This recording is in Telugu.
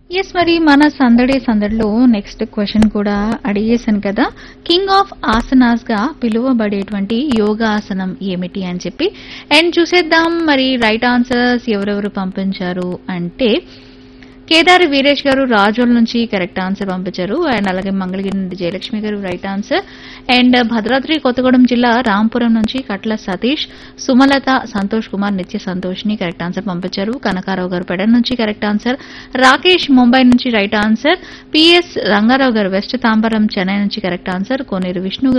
ఎస్ మరి మన సందడి సందడిలో నెక్స్ట్ క్వశ్చన్ కూడా అడిగేశాను కదా కింగ్ ఆఫ్ ఆసనాస్ గా పిలువబడేటువంటి యోగాసనం ఏమిటి అని చెప్పి అండ్ చూసేద్దాం మరి రైట్ ఆన్సర్స్ ఎవరెవరు పంపించారు అంటే కేదారి వీరేష్ గారు రాజోల్ నుంచి కరెక్ట్ ఆన్సర్ పంపించారు అండ్ అలాగే మంగళగిరి నుండి Jayalakshmi garu right answer and Bhadradri Kothagudem జిల్లా రాంపురం నుంచి కట్ల సతీష్ సుమలత సంతోష్ కుమార్ నిత్య సంతోష్ ని కరెక్ట్ ఆన్సర్ పంపించారు కనకారావు గారు పెడన్ నుంచి కరెక్ట్ ఆన్సర్ రాకేష్ ముంబై నుంచి రైట్ ఆన్సర్ పిఎస్ రంగారావు గారు వెస్ట్ తాంబరం చెన్నై నుంచి కరెక్ట్ ఆన్సర్ కోనేరు విష్ణు